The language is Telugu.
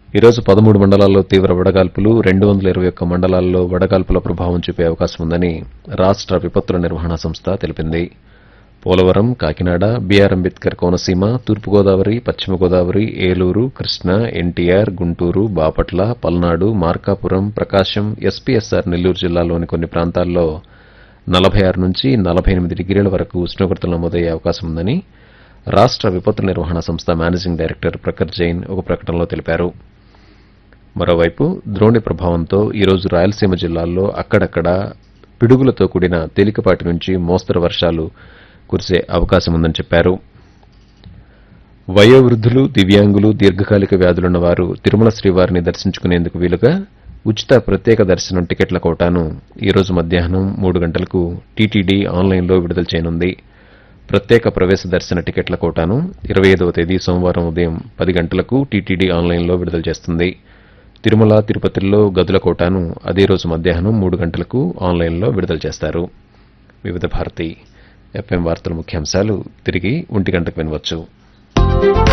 ఈరోజు పదమూడు మండలాల్లో తీవ్ర వడగాల్పులు రెండు వందల ఇరవై ఒక్క మండలాల్లో వడగాల్పుల ప్రభావం చూపే అవకాశం ఉందని రాష్ట్ర విపత్తుల నిర్వహణ సంస్థ తెలిపింది Polavaram Kakinada BR Ambedkar Konaseema Thurpu Godavari Paschima Godavari Eluru Krishna NTR Guntur Bapatla Palnadu Markapuram Prakasam SPSR Nellore జిల్లాలోని కొన్ని ప్రాంతాల్లో నలభై ఆరు నుంచి నలభై ఎనిమిది డిగ్రీల వరకు ఉష్ణోగ్రతలు నమోదయ్యే అవకాశం ఉందని రాష్ట్ర విపత్తుల నిర్వహణ సంస్థ మేనేజింగ్ డైరెక్టర్ ప్రఖర్ జైన్ ఒక ప్రకటనలో తెలిపారు మరోవైపు ద్రోణి ప్రభావంతో ఈరోజు రాయలసీమ జిల్లాల్లో అక్కడక్కడ పిడుగులతో కూడిన తేలికపాటి నుంచి మోస్తరు వర్షాలు కురిసే అవకాశం ఉందని చెప్పారు వయోవృద్ధులు దివ్యాంగులు దీర్ఘకాలిక వ్యాధులున్న వారు తిరుమల శ్రీవారిని దర్శించుకునేందుకు వీలుగా ఉచిత ప్రత్యేక దర్శనం టికెట్ల కోటాను ఈ రోజు మధ్యాహ్నం మూడు గంటలకు టీటీడీ ఆన్లైన్లో విడుదల చేయనుంది ప్రత్యేక ప్రవేశ దర్శన టికెట్ల కోటాను ఇరవై ఐదవ తేదీ సోమవారం ఉదయం పది గంటలకు టీటీడీ ఆన్లైన్లో విడుదల చేస్తుంది తిరుమల తిరుపతిలో గదుల కోటాను అదే రోజు మధ్యాహ్నం మూడు గంటలకు ఆన్లైన్లో విడుదల చేస్తారు వివిధ భారతి ఎఫ్ఎం వార్తల ముఖ్యాంశాలు తిరిగి ఒంటి గంటకు వినవచ్చు